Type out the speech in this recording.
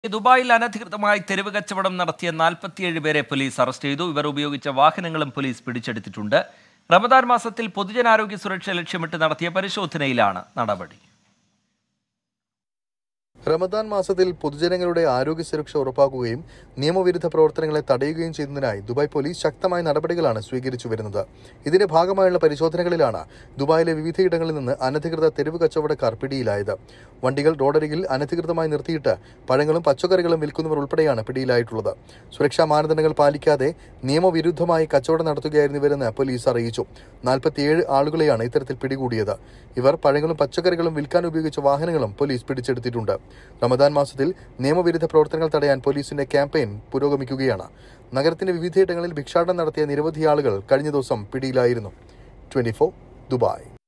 ദുബായിൽ അനധികൃതമായി തെരുവ് കച്ചവടം നടത്തിയ നാൽപ്പത്തിയേഴ് പേരെ പോലീസ് അറസ്റ്റ് ചെയ്തു ഇവർ ഉപയോഗിച്ച വാഹനങ്ങളും പോലീസ് പിടിച്ചെടുത്തിട്ടുണ്ട് റമദാൻ മാസത്തിൽ പൊതുജനാരോഗ്യ സുരക്ഷ ലക്ഷ്യമിട്ട് നടത്തിയ പരിശോധനയിലാണ് നടപടി റമദാൻ മാസത്തിൽ പൊതുജനങ്ങളുടെ ആരോഗ്യ സുരക്ഷ ഉറപ്പാക്കുകയും നിയമവിരുദ്ധ പ്രവർത്തനങ്ങളെ തടയുകയും ചെയ്യുന്നതിനായി ദുബായ് പോലീസ് ശക്തമായ നടപടികളാണ് സ്വീകരിച്ചു വരുന്നത് ഇതിന്റെ ഭാഗമായുള്ള പരിശോധനകളിലാണ് ദുബായിലെ വിവിധയിടങ്ങളിൽ നിന്ന് അനധികൃത തെരുവ് കച്ചവടക്കാർ പിടിയിലായത് വണ്ടികൾ റോഡരികിൽ അനധികൃതമായി നിർത്തിയിട്ട് പഴങ്ങളും പച്ചക്കറികളും വിൽക്കുന്നവർ ഉൾപ്പെടെയാണ് പിടിയിലായിട്ടുള്ളത് സുരക്ഷാ മാനദണ്ഡങ്ങൾ പാലിക്കാതെ നിയമവിരുദ്ധമായി കച്ചവടം നടത്തുകയായിരുന്നു ഇവരെന്ന് പോലീസ് അറിയിച്ചു നാൽപ്പത്തിയേഴ് ആളുകളെയാണ് ഇത്തരത്തിൽ പിടികൂടിയത് ഇവർ പഴങ്ങളും പച്ചക്കറികളും വിൽക്കാൻ ഉപയോഗിച്ച വാഹനങ്ങളും പോലീസ് പിടിച്ചെടുത്തിട്ടുണ്ട് റമദാൻ മാസത്തിൽ നിയമവിരുദ്ധ പ്രവർത്തനങ്ങൾ തടയാൻ പോലീസിന്റെ ക്യാമ്പയിൻ പുരോഗമിക്കുകയാണ് നഗരത്തിന്റെ വിവിധയിടങ്ങളിൽ ഭിക്ഷാടനം നടത്തിയ നിരവധി ആളുകൾ കഴിഞ്ഞ ദിവസം പിടിയിലായിരുന്നു ട്വന്റി ദുബായ്